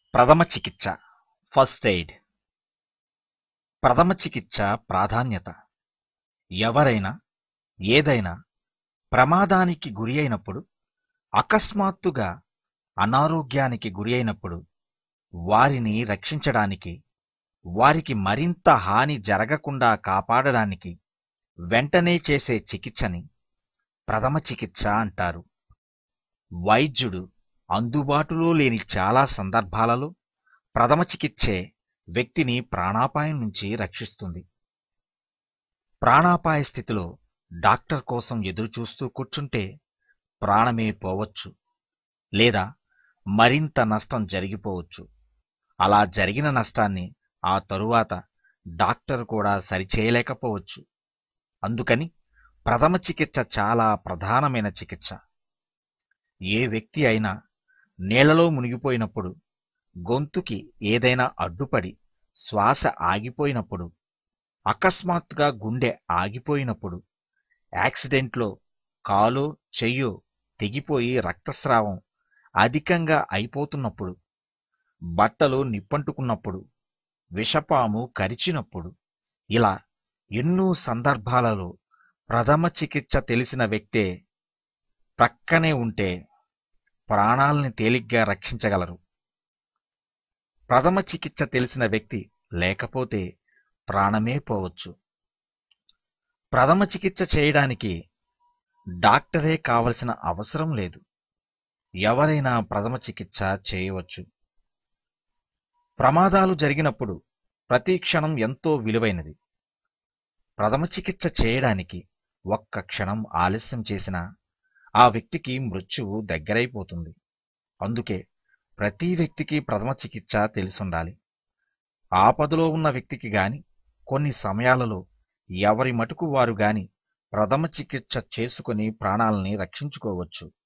ప్రథమ చికిత్స first aid ప్రథమ చికిత్స ప్రాధాన్యత ఎవరైనా ఏదైనా ప్రమాదానికి గురి అయినప్పుడు అకస్మాత్తుగా అనారోగ్యానికి గురి అయినప్పుడు వారిని రక్షించడానికి వారికి మరింత హాని జరగకుండా కాపాడడానికి వెంటనే చేసే చికిత్సని ప్రథమ చికిత్స అంటారు వైద్యుడు అందుబాటులో లేని చాలా సందర్భాలలో ప్రథమ చికిత్సే వ్యక్తిని ప్రాణాపాయం నుంచి రక్షిస్తుంది ప్రాణాపాయ స్థితిలో డాక్టర్ కోసం ఎదురుచూస్తూ కూర్చుంటే ప్రాణమే పోవచ్చు లేదా మరింత నష్టం జరిగిపోవచ్చు అలా జరిగిన నష్టాన్ని ఆ తరువాత డాక్టర్ కూడా సరిచేయలేకపోవచ్చు అందుకని ప్రథమ చికిత్స చాలా ప్రధానమైన చికిత్స ఏ వ్యక్తి అయినా నీళ్లలో మునిగిపోయినప్పుడు గొంతుకి ఏదైనా అడ్డుపడి శ్వాస ఆగిపోయినప్పుడు అకస్మాత్తుగా గుండె ఆగిపోయినప్పుడు యాక్సిడెంట్లో కాలో చెయ్యో తెగిపోయి రక్తస్రావం అధికంగా అయిపోతున్నప్పుడు బట్టలు నిప్పంటుకున్నప్పుడు విషపాము కరిచినప్పుడు ఇలా ఎన్నో సందర్భాలలో ప్రథమ చికిత్స తెలిసిన వ్యక్తే ప్రక్కనే ఉంటే ప్రాణాల్ని తేలిగ్గా రక్షించగలరు ప్రథమ చికిత్స తెలిసిన వ్యక్తి లేకపోతే ప్రాణమే పోవచ్చు ప్రథమ చికిత్స చేయడానికి డాక్టరే కావలసిన అవసరం లేదు ఎవరైనా ప్రథమ చికిత్స చేయవచ్చు ప్రమాదాలు జరిగినప్పుడు ప్రతి క్షణం ఎంతో విలువైనది ప్రథమ చికిత్స చేయడానికి ఒక్క క్షణం ఆలస్యం చేసినా ఆ వ్యక్తికి మృత్యువు దగ్గరైపోతుంది అందుకే ప్రతి వ్యక్తికి ప్రథమ చికిత్స తెలిసుండాలి ఆపదలో ఉన్న వ్యక్తికి గాని కొన్ని సమయాలలో ఎవరి మటుకు వారు గాని ప్రథమ చికిత్స చేసుకుని ప్రాణాలని రక్షించుకోవచ్చు